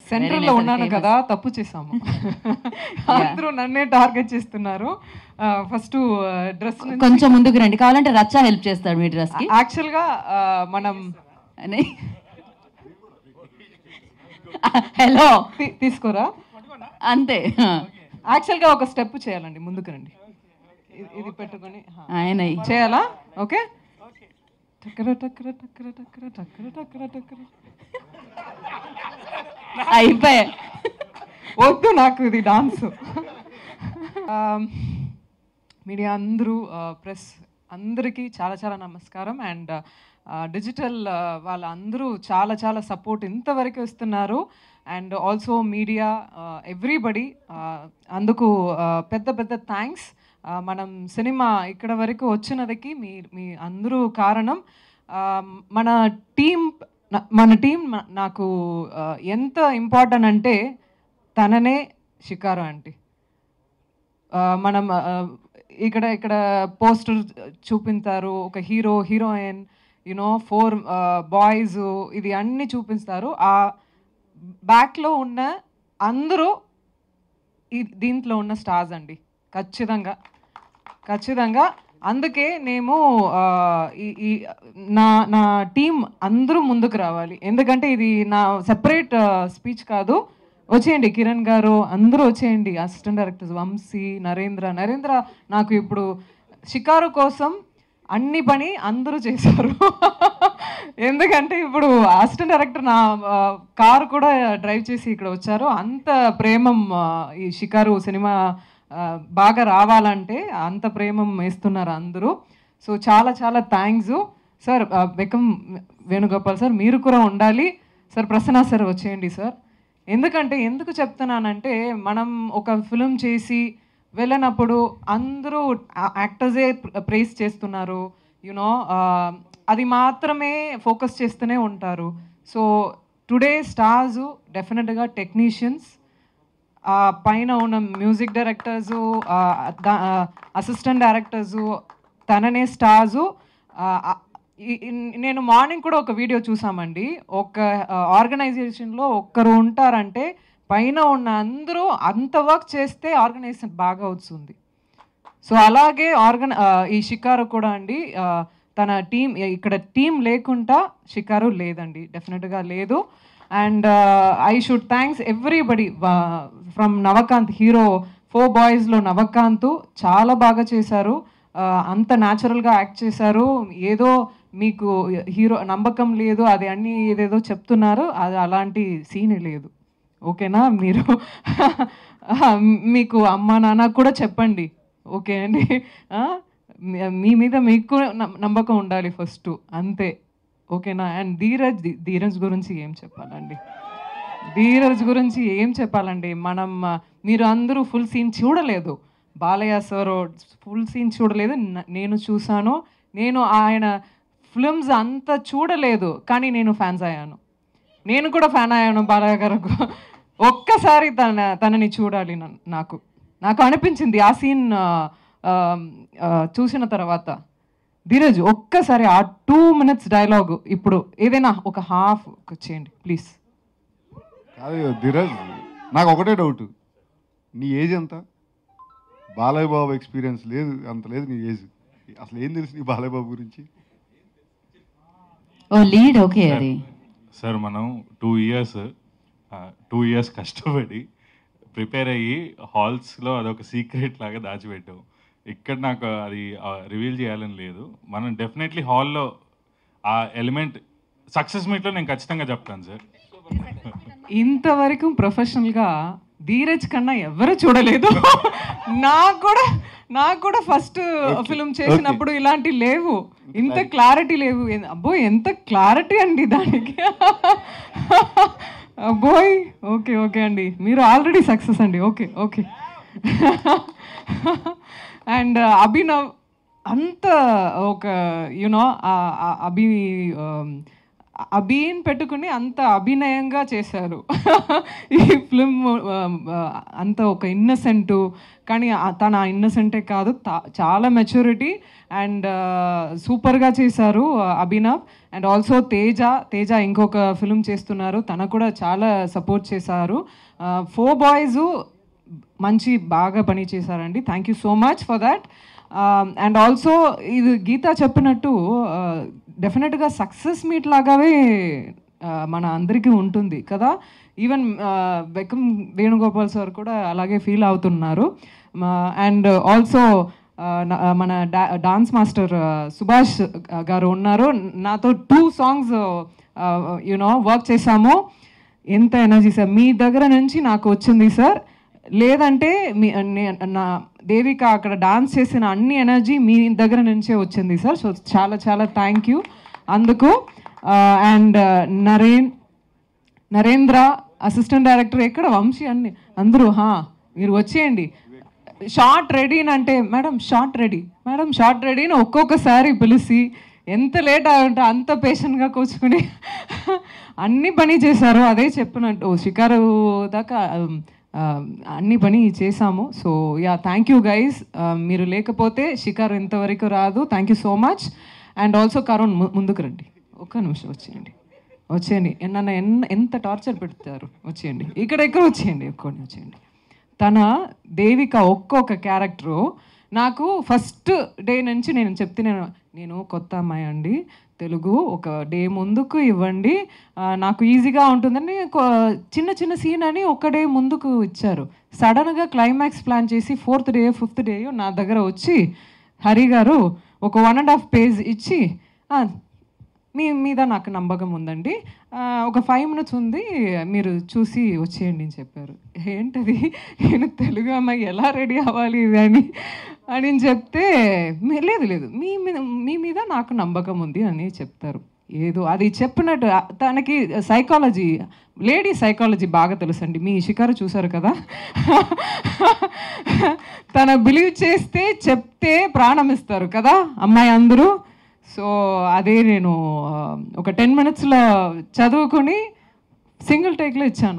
Central లో ఉన్నాను కదా తప్పు చేసాము అందరూ నన్నే టార్గెట్ చేస్తున్నారు ఫస్ట్ డ్రెస్ కొంచెం ముందుకు రండి కావాలంటే రచ్చ హెల్ప్ చేస్తాడు మీ డ్రెస్ కి యాక్చువల్ గా ఆ, మనం అని హలో తీ- తీసుకోరా అంతే యాక్చువల్ గా ఒక స్టెప్ చేయాలండి ముందుకు రండి ఇది- ఇది పెట్టుకొని హా. ఆయన చేయాలా ఓకే టక్కర టక్కర టక్కర టక్కర టక్కర టక్కర టక్కర అయిపోయా వద్దు నాకు ఇది డాన్స్ మీడియా అందరూ ప్రెస్ అందరికీ చాలా చాలా నమస్కారం అండ్ డిజిటల్ వాళ్ళందరూ చాలా చాలా సపోర్ట్ ఇంతవరకు ఇస్తున్నారు అండ్ ఆల్సో మీడియా ఎవ్రీబడి అందుకు uh, పెద్ద పెద్ద థ్యాంక్స్ మనం సినిమా ఇక్కడ వరకు వచ్చినదికి మీ మీ అందరూ కారణం Uh, మన టీం మన టీం నాకు uh, ఎంత ఇంపార్టెంట్ అంటే తననే షికారు ఆంటీ ఆ, మనం ఆ, ఇక్కడ ఇక్కడ పోస్టర్ చూపించారు ఒక hero heroine you know four boys ఇది అన్ని చూపిస్తారు ఆ బ్యాక్లో ఉన్న అందరూ ఈ దీంట్లో ఉన్న స్టార్స్ అండి ఖచ్చితంగా ఖచ్చితంగా అందుకే మేము ఆ, ఈ ఈ నా నా టీం అందరూ ముందుకు రావాలి ఎందుకంటే ఇది నా సెపరేట్ స్పీచ్ కాదు వచ్చేయండి కిరణ్ గారు అందరూ వచ్చేయండి అసిస్టెంట్ డైరెక్టర్స్ వంశీ నరేంద్ర నరేంద్ర నాకు ఇప్పుడు షికారు కోసం అన్ని పని అందరూ చేశారు ఎందుకంటే ఇప్పుడు అసిస్టెంట్ డైరెక్టర్ నా కారు కూడా డ్రైవ్ చేసి ఇక్కడ వచ్చారు అంత ప్రేమం ఆ, ఈ షికారు సినిమా ఆ, బాగా రావాలంటే అంత ప్రేమం వేస్తున్నారు అందరూ సో చాలా చాలా థ్యాంక్స్ సార్ బెకం వేణుగోపాల్ సార్ మీరు కూడా ఉండాలి సార్ ప్రసన్న సార్ వచ్చేయండి సార్ ఎందుకంటే ఎందుకు చెప్తున్నానంటే మనం ఒక ఫిలిం చేసి వెళ్ళినప్పుడు అందరూ యాక్టర్సే ప్రేస్ చేస్తున్నారు యునో అది మాత్రమే ఫోకస్ చేస్తూనే ఉంటారు సో టుడే స్టార్స్ డెఫినెట్గా టెక్నీషియన్స్ ఆ పైన ఉన్న మ్యూజిక్ డైరెక్టర్సు అసిస్టెంట్ డైరెక్టర్సు తననే స్టార్సు నేను మార్నింగ్ కూడా ఒక వీడియో చూసామండి ఒక ఆర్గనైజేషన్లో ఒక్కరు ఉంటారంటే పైన ఉన్న అందరూ అంత వర్క్ చేస్తే ఆర్గనైజేషన్ బాగా అవుతుంది సో అలాగే ఆర్గన్ ఆ, ఈ షికారు కూడా అండి ఆ, తన టీం ఇక్కడ టీం లేకుండా షికారు లేదండి డెఫినెట్గా లేదు and I should thanks everybody from Navakanth hero four బాయ్స్లో నవకాంత్ చాలా బాగా చేశారు ఆ, అంత న్యాచురల్గా యాక్ట్ చేశారు ఏదో మీకు హీరో నమ్మకం లేదు అది అన్ని ఏదేదో చెప్తున్నారు అది అలాంటి సీన్ లేదు ఓకేనా మీరు మీకు అమ్మ నాన్న కూడా చెప్పండి ఓకే అండి ఆ? మీ- మీ మీద మీకు నమ్- నమ్మకం ఉండాలి ఫస్ట్ అంతే ఓకేనా అండ్ ధీరజ్ ధీ- ధీరజ్ గురించి ఏం చెప్పాలండి ధీరజ్ గురించి ఏం చెప్పాలండి మనం ఆ, మీరు అందరూ ఫుల్ సీన్ చూడలేదు బాలయ్య సార్ ఫుల్ సీన్ చూడలేదు న- నేను చూసాను నేను ఆయన ఫిల్మ్స్ అంత చూడలేదు కానీ నేను ఫ్యాన్స్ అయ్యాను నేను కూడా ఫ్యాన్ అయ్యాను బాలయ్య గారికి ఒక్కసారి తన తనని చూడాలి నన్ను- నాకు నాకు అనిపించింది ఆ సీన్ చూసిన తర్వాత ధీరజ్ ఒక్కసారి ఆ టూ మినిట్స్ డైలాగ్ ఇప్పుడు ఏదైనా ఒక హాఫ్ చేయండి ప్లీజ్ కాదు ధీరజ్ నాకు ఒకటే డౌట్ నీ ఏజ్ ఎంత బాలయ్య బాబు ఎక్స్పీరియన్స్ లేదు అంత లేదు నీ ఏజ్ అసలు ఏం తెలుసు నీ బాలయ్య బాబు గురించి ఓ లీడ్ ఓకే అది సార్ మనం టూ ఇయర్స్ టూ ఇయర్స్ కష్టపడి ప్రిపేర్ అయ్యి హాల్స్లో అదొక సీక్రెట్ లాగా దాచిపెట్టాం ఇక్కడ నాకు అది రివీల్ చేయాలని లేదు మనం డెఫినెట్లీ హాల్లో ఆ ఎలిమెంట్ సక్సెస్ మీట్లో నేను ఖచ్చితంగా చెప్తాను సార్ ఇంతవరకు ప్రొఫెషనల్గా ధీరజ్ కన్నా ఎవరు చూడలేదు నాకు కూడా నాకు కూడా ఫస్ట్ ఫిల్మ్ చేసినప్పుడు ఇలాంటి లేవు ఇంత క్లారిటీ లేవు ఎన్- అబ్బో ఎంత క్లారిటీ అండి దానికి అబ్బోయ్ ఓకే ఓకే అండి మీరు ఆల్రెడీ సక్సెస్ అండి ఓకే ఓకే అండ్ అభినవ్ అంత ఒక యునో అభి అభిన్ పెట్టుకుని అంత అభినయంగా చేశారు ఈ ఫిల్మ్ అంత ఒక ఇన్నసెంట్ కానీ ఆ- తన ఇన్నసెంటే కాదు తా- చాలా మెచ్యూరిటీ అండ్ సూపర్గా చేశారు ఆ, అభినవ్ అండ్ ఆల్సో తేజ తేజ ఇంకొక ఫిల్మ్ చేస్తున్నారు తన కూడా చాలా సపోర్ట్ చేశారు ఫోర్ బాయ్స్ మంచి బాగా పని చేశారండి thank you so much for that and also ఇది గీత చెప్పినట్టు డెఫినెట్గా సక్సెస్ మీట్ లాగానే ఆ, మన అందరికీ ఉంటుంది కదా ఈవెన్ బెక్కం వేణుగోపాల్ సార్ కూడా అలాగే ఫీల్ అవుతున్నారు అండ్ ఆల్సో మన డా డాన్స్ మాస్టర్ సుభాష్ గారు ఉన్నారు నాతో టూ సాంగ్స్ యూనో వర్క్ చేశాము ఎంత ఎనర్జీ సార్ మీ దగ్గర నుంచి నాకు వచ్చింది సార్ లేదంటే మీ నే- నా దేవిక అక్కడ డాన్స్ చేసిన అన్ని ఎనర్జీ మీ దగ్గర నుంచే వచ్చింది సార్ సో చాలా చాలా థ్యాంక్ యూ అందుకు and Naren Narendra assistant director ఎక్కడ వంశీ అన్ని అందరూ హా మీరు వచ్చేయండి షార్ట్ రెడీ అంటే madam shot ready madam shot ready అని ఒక్కొక్కసారి పిలిచి ఎంత లేట్ అయ్యంటే అంత పేషెంట్గా కూర్చుని అన్ని పని చేశారు అదే చెప్పినట్టు షికారు దాకా um, um, అన్ని పని చేశాము so yeah thank you guys మీరు లేకపోతే షికారు ఇంతవరకు రాదు thank you so much and also Karun ము- ముందుకు రండి ఒక్క నిమిషం వచ్చేయండి వచ్చేయండి నన్ను ఎన్ ఎంత టార్చర్ పెడతారు వచ్చేయండి ఇక్కడ ఎక్కడ వచ్చేయండి ఎక్కువ వచ్చేయండి తన దేవిక ఒక్కొక్క క్యారెక్టరు నాకు ఫస్ట్ డే నుంచి నేను చెప్తే నేను నేను కొత్త అమ్మాయి అండి తెలుగు ఒక డే ముందుకు ఇవ్వండి ఆ, నాకు ఈజీగా ఉంటుందని కొ- చిన్న చిన్న సీన్ అని ఒక డే ముందుకు ఇచ్చారు సడన్గా క్లైమాక్స్ ప్లాన్ చేసి ఫోర్త్ డే ఫిఫ్త్ డే నా దగ్గర వచ్చి హరి గారు ఒక వన్ అండ్ హాఫ్ పేజ్ ఇచ్చి "ఆ, మీ మీద నాకు నమ్మకం ఉందండి ఆ, ఒక ఫైవ్ మినిట్స్ ఉంది మీరు చూసి వచ్చేయండి అని చెప్పారు ఏంటది నేను తెలుగు అమ్మాయి ఎలా రెడీ అవ్వాలి ఇది అని అని చెప్తే "మీ- లేదు లేదు మీ మీద మీ మీద నాకు నమ్మకం ఉంది అని చెప్తారు ఏదో అది చెప్పినట్టు ఆ, తనకి సైకాలజీ లేడీ సైకాలజీ బాగా తెలుసండి మీ షికారు చూసారు కదా తన బిలీవ్ చేస్తే చెప్తే ప్రాణం ఇస్తారు కదా అమ్మాయి అందరూ సో అదే నేను ఆ, ఒక టెన్ మినిట్స్లో చదువుకొని సింగిల్ టేక్లో ఇచ్చాను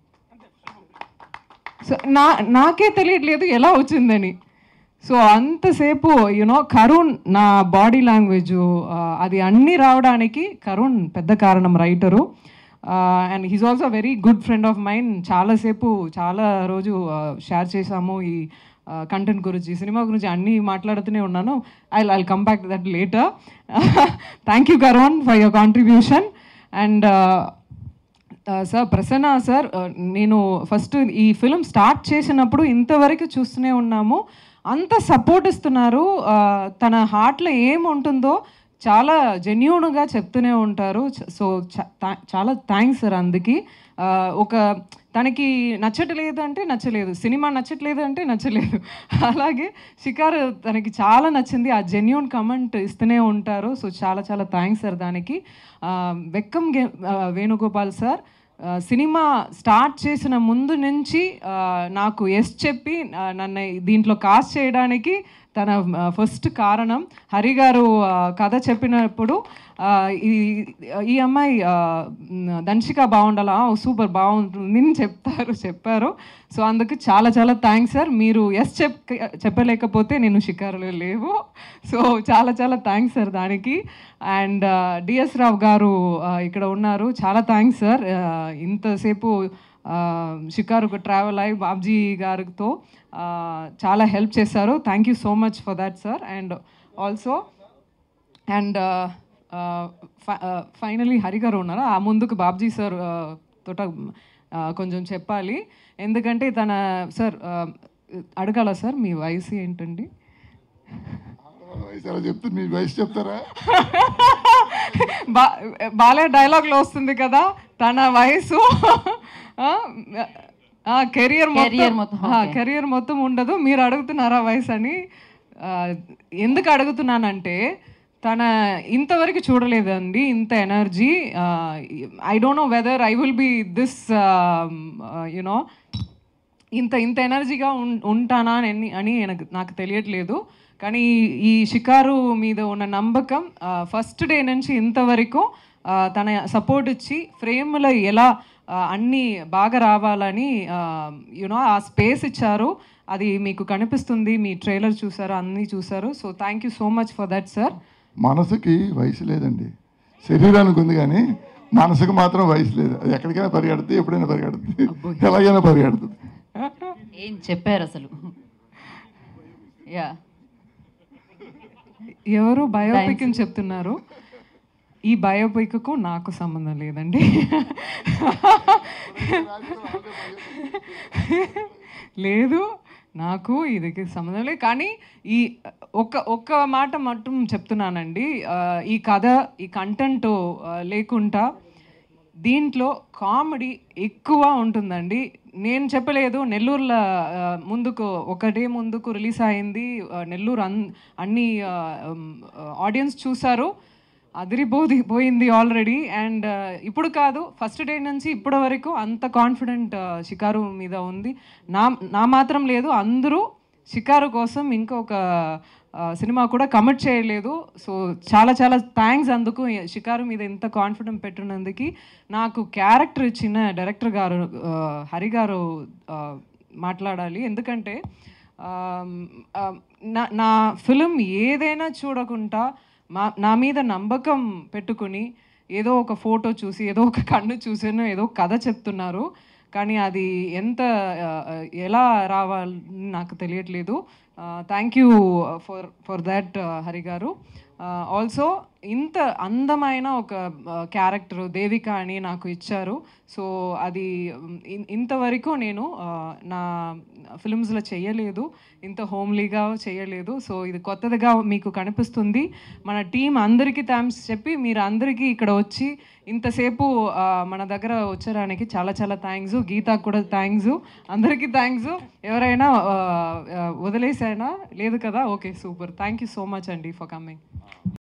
సో నా నాకే తెలియట్లేదు ఎలా వచ్చిందని సో అంతసేపు యునో కరుణ్ నా బాడీ లాంగ్వేజ్ అది అన్నీ రావడానికి కరుణ్ పెద్ద కారణం writer and he's also very good friend of mind చాలాసేపు చాలా రోజు షేర్ చేశాము ఈ కంటెంట్ గురించి సినిమా గురించి అన్నీ మాట్లాడుతూనే ఉన్నాను I I come back that later thank you Karun for your contribution and sir Prasanna sir నేను ఫస్ట్ ఈ ఫిలిం స్టార్ట్ చేసినప్పుడు ఇంతవరకు చూస్తూనే ఉన్నాము అంత సపోర్ట్ ఇస్తున్నారు ఆ, తన హార్ట్లో ఏముంటుందో చాలా జెన్యున్గా చెప్తూనే ఉంటారు సో చాలా థ్యాంక్స్ సార్ అందుకి ఆ, ఒక తనకి నచ్చట్లేదు అంటే నచ్చలేదు సినిమా నచ్చట్లేదు అంటే నచ్చలేదు అలాగే షికార్ తనకి చాలా నచ్చింది ఆ జెన్యున్ కమెంట్ ఇస్తూనే ఉంటారు సో చాలా చాలా థ్యాంక్స్ సార్ దానికి ఆ, వెక్కం గే ఆ, వేణుగోపాల్ సార్ ఆ, సినిమా స్టార్ట్ చేసిన ముందు నుంచి ఆ, నాకు ఎస్ చెప్పి ఆ, నన్ను దీంట్లో కాస్ట్ చేయడానికి తన ఫస్ట్ కారణం హరి గారు ఆ, కథ చెప్పినప్పుడు ఆ, ఈ ఈ అమ్మాయి ఆ, మ్, దంశిక బాగుండాలా సూపర్ బాగుంటుంది అని చెప్తారు చెప్పారు సో అందుకు చాలా చాలా థ్యాంక్స్ సార్ మీరు ఎస్ చెప్ చెప్పలేకపోతే నేను షికారులో లేవు సో చాలా చాలా థ్యాంక్స్ సార్ దానికి అండ్ డిఎస్ రావు గారు ఆ, ఇక్కడ ఉన్నారు చాలా థ్యాంక్స్ సార్ ఇంతసేపు ఆ, షికారుకు ట్రావెల్ అయ్యి బాబ్జీ గారితో ఆ, చాలా హెల్ప్ చేశారు thank you so much for that sir and also and finally Hari గారు ఉన్నారు ఆ ముందుకు బాబ్జీ సార్ తోట ఆ, కొంచెం చెప్పాలి ఎందుకంటే తన సార్ ఆ, అడగాల సార్ మీ వయసు ఏంటండి వయసు ఎలా చెప్తే మీ వయసు చెప్తారా బా బాలే డైలాగ్లో వస్తుంది కదా తన వయసు కెరియర్ Career మొత్తం, okay. కెరియర్ మొత్తం ఉండదు మీరు అడుగుతున్నారా వయసు అని ఆ, ఎందుకు అడుగుతున్నానంటే తన ఇంతవరకు చూడలేదండి ఇంత energy I don't know whether I will be this you know ఇంత ఇంత ఎనర్జీగా ఉం ఉంటానా అని అని నాకు నాకు తెలియట్లేదు కానీ ఈ షికారు మీద ఉన్న నమ్మకం ఫస్ట్ డే నుంచి ఇంతవరకు ఆ, తన సపోర్ట్ ఇచ్చి ఫ్రేమ్లో ఎలా ఆ, అన్నీ బాగా రావాలని యునో ఆ స్పేస్ ఇచ్చారు అది మీకు కనిపిస్తుంది మీ ట్రైలర్ చూసారు అన్నీ చూసారు so thank you so much for that sir మనసుకి వయసు లేదండి శరీరానికి ఉంది కానీ మనసుకు మాత్రం వయసు లేదు అది ఎక్కడికైనా పరిగెడుతుంది ఎప్పుడైనా పరిగెడుతుంది ఎలాగైనా పరిగెడుతుంది ఏం చెప్పారు అసలు యా ఎవరు బయోపిక్ అని చెప్తున్నారు ఈ బయోపిక్కు నాకు సంబంధం లేదండి లేదు నాకు ఇది సంబంధం లేదు కానీ ఈ ఒక్క ఒక్క మాట మట్టుం చెప్తున్నానండి ఆ, ఈ కథ ఈ కంటెంట్ లేకుండా దీంట్లో కామెడీ ఎక్కువ ఉంటుందండి నేను చెప్పలేదు నెల్లూరులో ఆ, ముందుకు ఒకటే ముందుకు రిలీజ్ అయింది ఆ, నెల్లూరు అన్ అన్ని ఆడియన్స్ చూసారు అదిరిపోది పోయింది ఆల్రెడీ అండ్ ఇప్పుడు కాదు ఫస్ట్ డే నుంచి ఇప్పటి వరకు అంత కాన్ఫిడెంట్ షికారు మీద ఉంది నా నా మాత్రం లేదు అందరూ షికారు కోసం ఇంకొక ఆ, సినిమా కూడా కమిట్ చేయలేదు సో చాలా చాలా థ్యాంక్స్ అందుకు షికారు మీద ఇంత కాన్ఫిడెంట్ పెట్టినందుకు నాకు క్యారెక్టర్ ఇచ్చిన డైరెక్టర్ గారు ఆ, హరి గారు ఆ, మాట్లాడాలి ఎందుకంటే ఆమ్, ఆ, నా నా ఫిలిం ఏదైనా చూడకుండా మా నా మీద నమ్మకం పెట్టుకుని ఏదో ఒక ఫోటో చూసి ఏదో ఒక కన్ను చూసాను ఏదో కథ చెప్తున్నారు కానీ అది ఎంత ఆ, ఎలా రావాలని నాకు తెలియట్లేదు thank you for for that Hari గారు ఆల్సో ఇంత అందమైన ఒక క్యారెక్టర్ దేవిక అని నాకు ఇచ్చారు సో అది ఉమ్, ఇన్- ఇంతవరకు నేను ఆ, నా ఫిల్మ్స్లో చేయలేదు ఇంత హోమ్లీగా చేయలేదు సో ఇది కొత్తదిగా మీకు కనిపిస్తుంది మన టీం అందరికీ థ్యాంక్స్ చెప్పి మీరు అందరికీ ఇక్కడ వచ్చి ఇంతసేపు ఆ, మన దగ్గర వచ్చడానికి చాలా చాలా థ్యాంక్స్ గీతాకు కూడా థ్యాంక్స్ అందరికీ థ్యాంక్స్ ఎవరైనా ఆ, ఆ, వదిలేసైనా లేదు కదా okay super thank you so much అండి ఫర్ కమింగ్